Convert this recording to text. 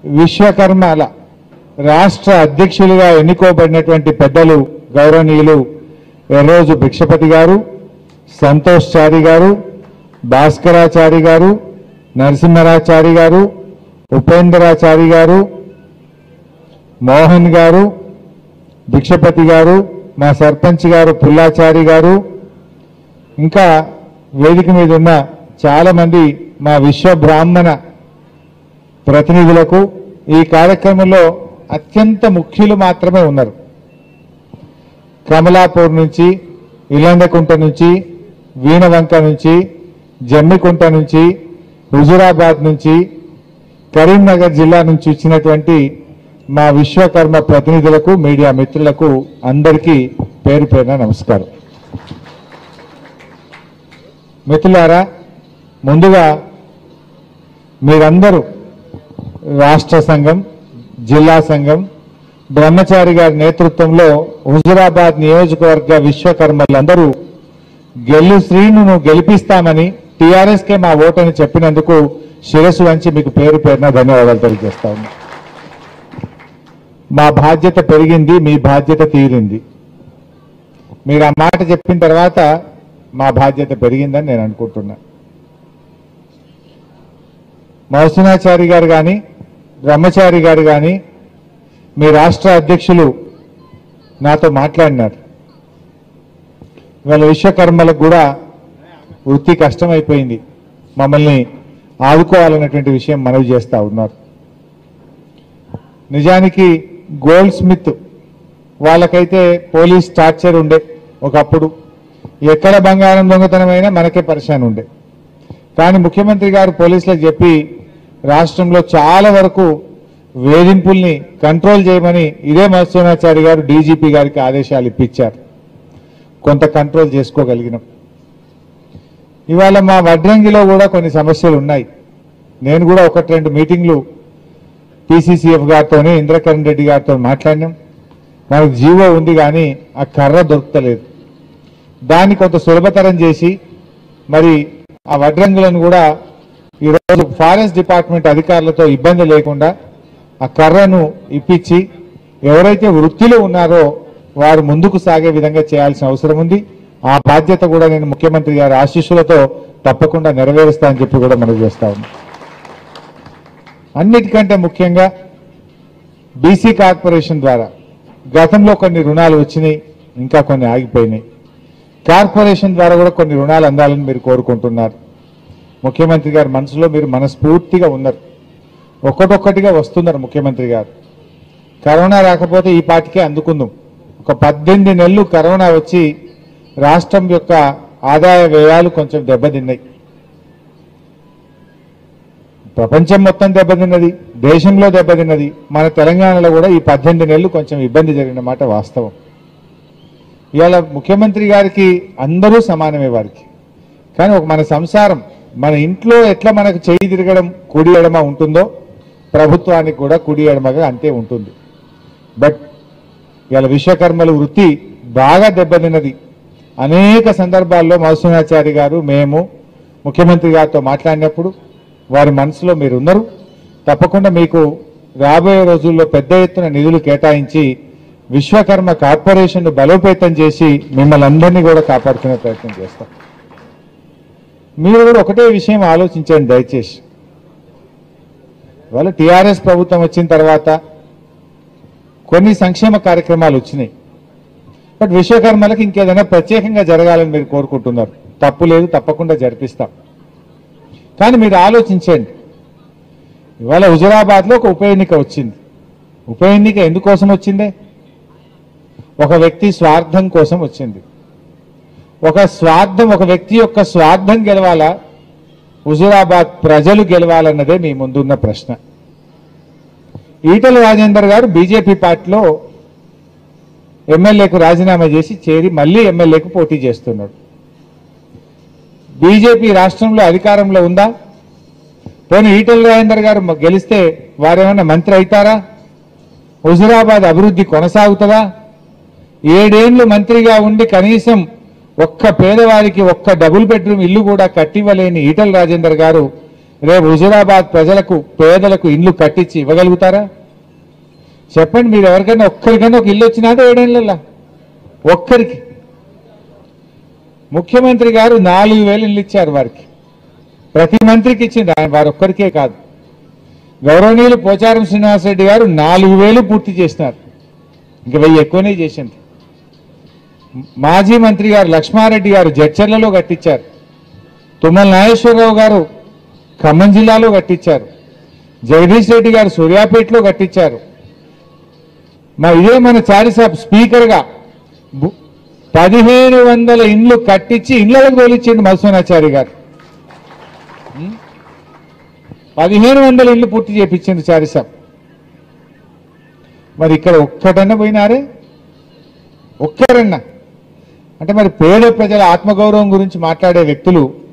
విశ్వకర్మల రాష్ట్ర అధ్యక్షులుగా ఎన్నుకోబడినటువంటి పెద్దలు గౌరవనీయులు ఎర్రోజు భిక్షపతి గారు సంతోష్ చారి గారు భాస్కరాచారి గారు నరసింహరాచారి గారు ఉపేంద్రాచారి గారు మోహన్ గారు భిక్షపతి గారు మా సర్పంచ్ గారు పుల్లాచారి గారు ఇంకా వేదిక మీద ఉన్న చాలా మంది మా విశ్వ బ్రాహ్మణ ప్రతినిధులకు ఈ కార్యక్రమంలో అత్యంత ముఖ్యులు మాత్రమే ఉన్నారు కమలాపూర్ నుంచి ఇల్లందకుంట నుంచి వీణవంక నుంచి జమ్మికుంట నుంచి హుజురాబాద్ నుంచి కరీంనగర్ జిల్లా నుంచి వచ్చినటువంటి మా విశ్వకర్మ ప్రతినిధులకు మీడియా మిత్రులకు అందరికీ పేరు పేరున నమస్కారం మిత్రులారా ముందుగా మీరందరూ రాష్ట్ర సంఘం జిల్లా సంఘం బ్రహ్మచారి గారి నేతృత్వంలో హుజురాబాద్ నియోజకవర్గ విశ్వకర్మలందరూ గెల్లు శ్రీను గెలిపిస్తామని టీఆర్ఎస్ కే మా ఓటని చెప్పినందుకు శిరస్సు వంచి మీకు పేరు పేరున ధన్యవాదాలు తెలియజేస్తా ఉన్నా మా బాధ్యత పెరిగింది మీ బాధ్యత తీరింది మీరు ఆ మాట చెప్పిన తర్వాత మా బాధ్యత పెరిగిందని నేను అనుకుంటున్నా మౌసనాచారి గారు కానీ బ్రహ్మచారి గారు కానీ మీ రాష్ట్ర అధ్యక్షులు నాతో మాట్లాడినారు ఇవాళ విశ్వకర్మలకు కూడా వృత్తి కష్టమైపోయింది మమ్మల్ని ఆదుకోవాలన్నటువంటి విషయం మనవి చేస్తా ఉన్నారు నిజానికి గోల్డ్ స్మిత్ వాళ్ళకైతే పోలీస్ టార్చర్ ఉండే ఒకప్పుడు ఎక్కడ బంగారం దొంగతనమైనా మనకే పరిశాన్ ఉండే కానీ ముఖ్యమంత్రి గారు పోలీసులకు చెప్పి రాష్ట్రంలో చాలా వరకు వేధింపుల్ని కంట్రోల్ చేయమని ఇదే మత్స్యోనాచారి గారు డీజీపీ గారికి ఆదేశాలు ఇప్పించారు కొంత కంట్రోల్ చేసుకోగలిగినాం ఇవాళ మా వడ్రంగిలో కూడా కొన్ని సమస్యలు ఉన్నాయి నేను కూడా ఒకటి రెండు మీటింగ్లు పిసిసిఎఫ్ గారితోనే ఇంద్రకరణ్ రెడ్డి గారితో మాట్లాడినాం మనకు జీవో ఉంది కానీ ఆ కర్ర దొరుకుతలేదు దాన్ని కొంత సులభతరం చేసి మరి ఆ వడ్రంగులను కూడా ఈరోజు ఫారెస్ట్ డిపార్ట్మెంట్ అధికారులతో ఇబ్బంది లేకుండా ఆ కర్రను ఇప్పించి ఎవరైతే వృత్తిలో ఉన్నారో వారు ముందుకు సాగే విధంగా చేయాల్సిన అవసరం ఉంది ఆ బాధ్యత కూడా నేను ముఖ్యమంత్రి గారి ఆశీస్సులతో తప్పకుండా నెరవేరుస్తా అని చెప్పి కూడా మనవి చేస్తా ఉన్నాను అన్నిటికంటే ముఖ్యంగా బీసీ కార్పొరేషన్ ద్వారా గతంలో కొన్ని రుణాలు వచ్చినాయి ఇంకా కొన్ని ఆగిపోయినాయి కార్పొరేషన్ ద్వారా కూడా కొన్ని రుణాలు అందాలని మీరు కోరుకుంటున్నారు ముఖ్యమంత్రి గారి మనసులో మీరు మనస్ఫూర్తిగా ఉన్నారు ఒక్కటొక్కటిగా వస్తున్నారు ముఖ్యమంత్రి గారు కరోనా రాకపోతే ఈ పాటికే అందుకుందాం ఒక పద్దెనిమిది నెలలు కరోనా వచ్చి రాష్ట్రం యొక్క ఆదాయ వ్యయాలు కొంచెం దెబ్బతిన్నాయి ప్రపంచం మొత్తం దెబ్బతిన్నది దేశంలో దెబ్బతిన్నది మన తెలంగాణలో కూడా ఈ పద్దెనిమిది నెలలు కొంచెం ఇబ్బంది జరిగిన మాట వాస్తవం ఇవాళ ముఖ్యమంత్రి గారికి అందరూ సమానమే వారికి కానీ ఒక మన సంసారం మన ఇంట్లో ఎట్లా మనకు చేయి తిరగడం కుడి ఎడమ ఉంటుందో ప్రభుత్వానికి కూడా కుడి ఎడమగా అంతే ఉంటుంది బట్ ఇవాళ విశ్వకర్మల వృత్తి బాగా దెబ్బతిన్నది అనేక సందర్భాల్లో మౌసనాచారి గారు మేము ముఖ్యమంత్రి గారితో మాట్లాడినప్పుడు వారి మనసులో మీరు ఉన్నారు తప్పకుండా మీకు రాబోయే రోజుల్లో పెద్ద ఎత్తున నిధులు కేటాయించి విశ్వకర్మ కార్పొరేషన్ బలోపేతం చేసి మిమ్మల్ని అందరినీ కూడా కాపాడుకునే ప్రయత్నం చేస్తాం మీరు కూడా ఒకటే విషయం ఆలోచించండి దయచేసి ఇవాళ టీఆర్ఎస్ ప్రభుత్వం వచ్చిన తర్వాత కొన్ని సంక్షేమ కార్యక్రమాలు వచ్చినాయి బట్ విశ్వకర్మలకు ఇంకేదైనా ప్రత్యేకంగా జరగాలని మీరు కోరుకుంటున్నారు తప్పు లేదు తప్పకుండా జరిపిస్తాం కానీ మీరు ఆలోచించండి ఇవాళ హుజురాబాద్లో ఒక ఉప ఎన్నిక వచ్చింది ఉప ఎన్నిక ఎందుకోసం వచ్చిందే ఒక వ్యక్తి స్వార్థం కోసం వచ్చింది ఒక స్వార్థం ఒక వ్యక్తి యొక్క స్వార్థం గెలవాలా హుజురాబాద్ ప్రజలు గెలవాలన్నదే మీ ముందున్న ప్రశ్న ఈటల రాజేందర్ గారు బీజేపీ పార్టీలో ఎమ్మెల్యేకు రాజీనామా చేసి చేరి మళ్ళీ ఎమ్మెల్యేకు పోటీ చేస్తున్నాడు బీజేపీ రాష్ట్రంలో అధికారంలో ఉందా పోనీ ఈటల రాజేందర్ గారు మ- గెలిస్తే వారేమన్నా మంత్రి అవుతారా హుజురాబాద్ అభివృద్ధి కొనసాగుతుందా ఏడేండ్లు మంత్రిగా ఉండి కనీసం ఒక్క పేదవారికి ఒక్క డబుల్ బెడ్రూమ్ ఇల్లు కూడా కట్టివ్వలేని ఈటల రాజేందర్ గారు రేపు హుజురాబాద్ ప్రజలకు పేదలకు ఇల్లు కట్టించి ఇవ్వగలుగుతారా చెప్పండి మీరు ఎవరికైనా ఒక్కరికైనా ఒక ఇల్లు వచ్చినాదా ఏడేళ్ళల్లా ఒక్కరికి ముఖ్యమంత్రి గారు నాలుగు వేలు ఇల్లు ఇచ్చారు వారికి ప్రతి మంత్రికి ఇచ్చింది ఆయన వారు ఒక్కరికే కాదు గౌరవనీయులు పోచారం శ్రీనివాసరెడ్డి గారు నాలుగు వేలు పూర్తి చేసినారు ఇంకా వెయ్యి ఎక్కువనే చేసింది మాజీ మంత్రి గారు లక్ష్మారెడ్డి గారు జడ్చర్లలో కట్టించారు తుమ్మల నాగేశ్వరరావు గారు ఖమ్మం జిల్లాలో కట్టించారు జగదీష్ రెడ్డి గారు సూర్యాపేటలో కట్టించారు మా ఇదే మన చారిసాబ్ స్పీకర్గా బు- పదిహేను వందల ఇండ్లు కట్టించి ఇళ్లకు తోలిచ్చిండు మధుసూనాచారి గారు ఉం? పదిహేను వందల ఇండ్లు పూర్తి చేపించింది చారిసాబ్ మరి ఇక్కడ ఒక్కటన్నా పోయినారే ఒక్కరన్నా అంటే మరి పేద ప్రజల ఆత్మగౌరవం గురించి మాట్లాడే వ్యక్తులు